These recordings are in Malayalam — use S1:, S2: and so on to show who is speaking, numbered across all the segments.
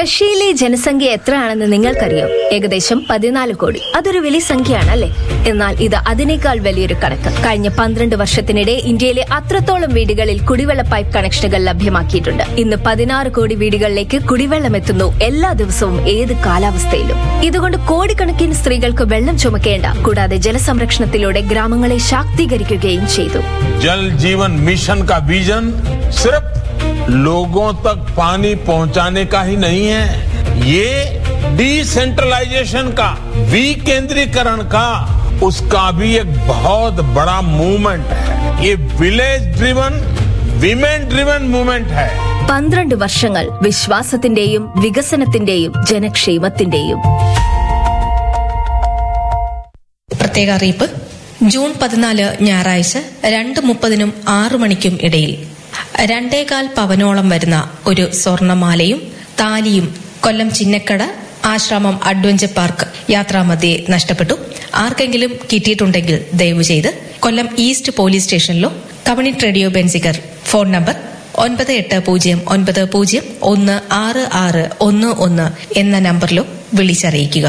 S1: റഷ്യയിലെ ജനസംഖ്യ എത്രയാണെന്ന് നിങ്ങൾക്കറിയാം ഏകദേശം പതിനാല് കോടി അതൊരു വലിയ സംഖ്യയാണ് അല്ലേ എന്നാൽ ഇത് അതിനേക്കാൾ വലിയൊരു കണക്ക് കഴിഞ്ഞ പന്ത്രണ്ട് വർഷത്തിനിടെ ഇന്ത്യയിലെ അത്രത്തോളം വീടുകളിൽ കുടിവെള്ള പൈപ്പ് കണക്ഷനുകൾ ലഭ്യമാക്കിയിട്ടുണ്ട് ഇന്ന് പതിനാറ് കോടി വീടുകളിലേക്ക് കുടിവെള്ളം എത്തുന്നു എല്ലാ ദിവസവും ഏത് കാലാവസ്ഥയിലും ഇതുകൊണ്ട് കോടിക്കണക്കിന് സ്ത്രീകൾക്ക് വെള്ളം ചുമക്കേണ്ട കൂടാതെ ജലസംരക്ഷണത്തിലൂടെ ഗ്രാമങ്ങളെ ശാക്തീകരിക്കുകയും ചെയ്തു
S2: जल जीवन मिशन का विजन सिर्फ लोगों तक पानी पहुंचाने का ही नहीं है ये डिसेंट्रलाइजेशन का विकेंद्रीकरण का उसका भी एक बहुत बड़ा मूवमेंट है ये village driven women driven movement है
S1: പന്ത്രണ്ട് വർഷങ്ങൾ വിശ്വാസത്തിന്റെയും വികസനത്തിന്റെയും ജനക്ഷേമത്തിന്റെയും
S3: പ്രത്യേക അറിയിപ്പ് ജൂൺ പതിനാല് ഞായറാഴ്ച രണ്ട് മുപ്പതിനും ആറു മണിക്കും ഇടയിൽ രണ്ടേകാൽ പവനോളം വരുന്ന ഒരു സ്വർണമാലയും താലിയും കൊല്ലം ചിന്നക്കട ആശ്രമം അഡ്വഞ്ചർ പാർക്ക് യാത്രാമധ്യേ നഷ്ടപ്പെട്ടു ആർക്കെങ്കിലും കിട്ടിയിട്ടുണ്ടെങ്കിൽ ദയവ് ചെയ്ത് കൊല്ലം ഈസ്റ്റ് പോലീസ് സ്റ്റേഷനിലോ community radio Benziger phone number ഒൻപത് എട്ട് പൂജ്യം ഒൻപത് പൂജ്യം ഒന്ന് ആറ് ആറ് ഒന്ന് ഒന്ന് എന്ന നമ്പറിലോ വിളിച്ചറിയിക്കുക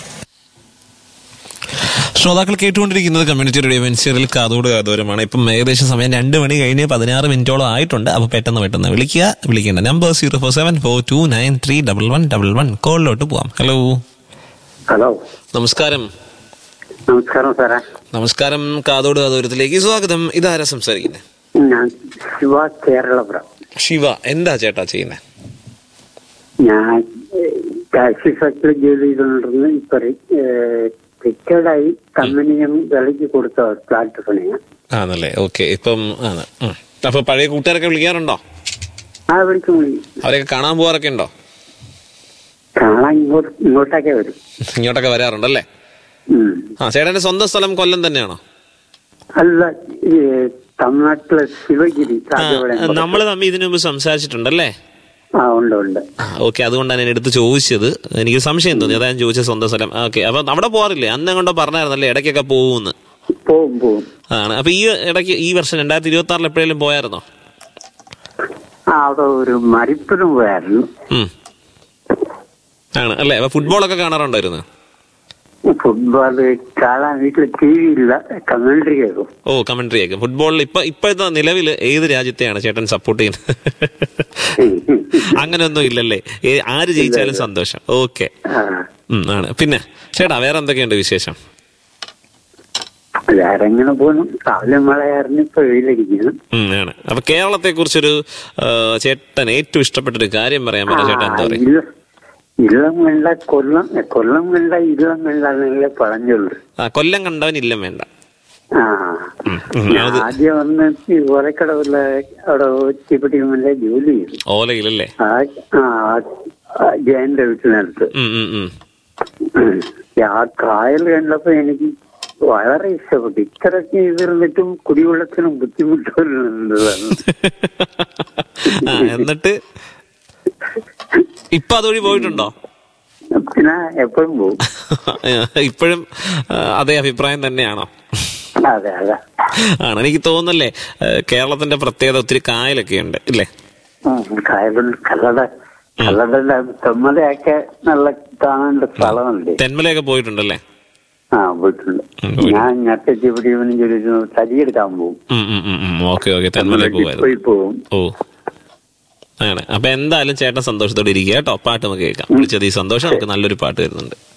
S4: ശ്രോതാക്കൾ കേട്ടുകൊണ്ടിരിക്കുന്നത് കമ്മ്യൂണിറ്റി റേഡിയോ വെൻസിയറിൽ കാതോട് കാതോരമാണ് ഇപ്പം ഏകദേശം സമയം രണ്ട് മണി കഴിഞ്ഞ് പതിനാറ് മിനിറ്റോളം ആയിട്ടുണ്ട് അപ്പോൾ പെട്ടെന്ന് പെട്ടെന്ന് വിളിക്കുക വിളിക്കേണ്ട number zero four seven four two nine three double one double one കോളിലോട്ട് പോവാം ഹലോ
S5: ഹലോ
S4: നമസ്കാരം
S5: നമസ്കാരം സാറേ
S4: നമസ്കാരം കാതോട് കാതോരത്തിലേക്ക് സ്വാഗതം ഇതാരാ സംസാരിക്കുന്നത്
S5: ഞാൻ ശിവ കേരളപുരം
S4: ശിവ എന്താ ചേട്ടാ ചെയ്യുന്നത്
S5: ഞാൻ ടാക്സി ഫാക്ടറി ജോലി ചെയ്തുകൊണ്ടിരുന്ന ഇപ്പൊ റിട്ടയർഡായി കമ്പനിയും വിലയ്ക്ക് കൊടുത്ത ഫ്ലാറ്റ് പണിയാ
S4: ആണല്ലേ ഓക്കെ ഇപ്പം ആണ് ഉം. അപ്പൊ പഴയ കൂട്ടുകാരൊക്കെ വിളിക്കാറുണ്ടോ
S5: ആ വിളിക്കും വിളിക്കും
S4: അവരെയൊക്കെ കാണാൻ പോകാറൊക്കെ ഉണ്ടോ
S5: കാണാൻ ഇങ്ങോട്ട് ഇങ്ങോട്ടൊക്കെ വരും
S4: ഇങ്ങോട്ടൊക്കെ വരാറുണ്ടല്ലേ
S5: ഉം.
S4: ആ ചേട്ടന്റെ സ്വന്തം സ്ഥലം കൊല്ലം തന്നെയാണോ
S5: അല്ല ഈ തമിഴ്നാട്ടിലെ ശിവഗിരി രാജവാഡ
S4: നമ്മൾ തമ്മിൽ ഇതിനു മുമ്പ് സംസാരിച്ചിട്ടുണ്ടല്ലേ
S5: ആ ഉണ്ട് ഉണ്ട്
S4: ഓക്കെ അതുകൊണ്ടാണ് ഞാൻ എടുത്ത് ചോദിച്ചത് എനിക്ക് സംശയം തോന്നി അതാ ഞാൻ ചോദിച്ച സ്വന്തം സ്ഥലം ഓക്കെ അപ്പൊ അവിടെ പോകാറില്ലേ അന്ന് കൊണ്ടോ പറഞ്ഞായിരുന്നല്ലേ ഇടയ്ക്കൊക്കെ പോകുമെന്ന്
S5: പോവും പോവും
S4: ആണ് അപ്പൊ ഈ ഇടയ്ക്ക് ഈ വർഷം രണ്ടായിരത്തി ഇരുപത്തി ആറിൽ എപ്പോഴേലും പോയായിരുന്നോ
S5: ആ അവിടെ ഒരു മരിപ്പിനും പോയായിരുന്നു
S4: ഉം. ആണ് അല്ലേ അപ്പൊ ഫുട്ബോളൊക്കെ കാണാറുണ്ടായിരുന്നു
S5: ഫുട്ബോൾ കാണാൻ വീട്ടിൽ ടി വി ഇല്ല കമന്ററി കേൾക്കും
S4: ഓ കമന്ററി ആയിരിക്കും ഫുട്ബോളിൽ ഇപ്പൊ ഇപ്പോഴത്തെ നിലവിൽ ഏത് രാജ്യത്തെയാണ് ചേട്ടൻ സപ്പോർട്ട് ചെയ്യുന്നത് അങ്ങനെയൊന്നും ഇല്ലല്ലേ ഏ- ആര് ജയിച്ചാലും സന്തോഷം ഓക്കെ
S5: ആ
S4: ആണ് പിന്നെ ചേട്ടാ വേറെ എന്തൊക്കെയുണ്ട് വിശേഷം
S5: വേറെങ്ങനെ പോന്നു രാവിലെ മഴയായിരുന്നു ഇപ്പൊ വെയിലടിക്കുന്നു
S4: ഉം, ആണ് അപ്പൊ കേരളത്തെ കുറിച്ചൊരു ചേട്ടൻ ഏറ്റവും ഇഷ്ടപ്പെട്ട ഒരു കാര്യം പറയാൻ പറ്റും ചേട്ടൻ എന്താ പറയാ
S5: ഇല്ല- ഇല്ലം വേണ്ട കൊല്ലം കൊല്ലം വേണ്ട ഇല്ലം വേണ്ട എന്നല്ലേ പറഞ്ഞുള്ളൂ
S4: ആ കൊല്ലം കണ്ടവൻ ഇല്ലം വേണ്ട
S5: ആ
S4: ഉം, ഉം,
S5: ഞാൻ
S4: അത്
S5: ആദ്യം വന്ന് ഈ ഓലക്കടവിലെ അവിടെ ഒറ്റപ്പെട്ടിമല്ലേ ജോലി ചെയ്തു
S4: ഓലയിലല്ലേ
S5: ആ ആ ആ ജയന്റെ വീട്ടിനടുത്ത്
S4: ഉം, ഉം, ഉം.
S5: ഉം. ആ കായൽ കണ്ടപ്പോ എനിക്ക് വളരെ ഇഷ്ടപ്പെട്ടു ഇത്രയ്ക്ക് ഇതിരുന്നിട്ടും കുടിവെള്ളത്തിനും ബുദ്ധിമുട്ടുള്ളതാണ്
S4: ആ, എന്നിട്ട് ഇപ്പൊ അതുവഴി പോയിട്ടുണ്ടോ
S5: പിന്നെ എപ്പോഴും പോകും
S4: ഇപ്പോഴും ആ, അതേ അഭിപ്രായം തന്നെയാണോ
S5: അതെ അതെ
S4: ആണ് എനിക്ക് തോന്നുന്നല്ലേ ആ, കേരളത്തിന്റെ പ്രത്യേകത ഒത്തിരി കായലൊക്കെ ഉണ്ട് ഇല്ലേ
S5: ഉം. കായലുണ്ട് കല്ലട കല്ലട തെമ്മലയൊക്കെ നല്ല കാണേണ്ട സ്ഥലമുണ്ട്
S4: തെന്മലയൊക്കെ പോയിട്ടുണ്ടല്ലേ
S5: ആ പോയിട്ടുണ്ട്
S4: ഉം, പോയി.
S5: ഞാൻ ഞെട്ടച്ചി പിടിവനും ചോദിച്ചു തടിയെടുക്കാൻ പോകും
S4: ഓക്കെ ഓക്കെ തെന്മലയൊക്കെ പോയായിരുന്നു
S5: പോയി പോകും
S4: ഓ ആണ് അപ്പൊ എന്തായാലും ചേട്ടൻ സന്തോഷത്തോടെ ഇരിക്കുക കേട്ടോ പാട്ട് നമുക്ക് കേൾക്കാം വിളിച്ചത് ഈ സന്തോഷം നമുക്ക് നല്ലൊരു പാട്ട് വരുന്നുണ്ട്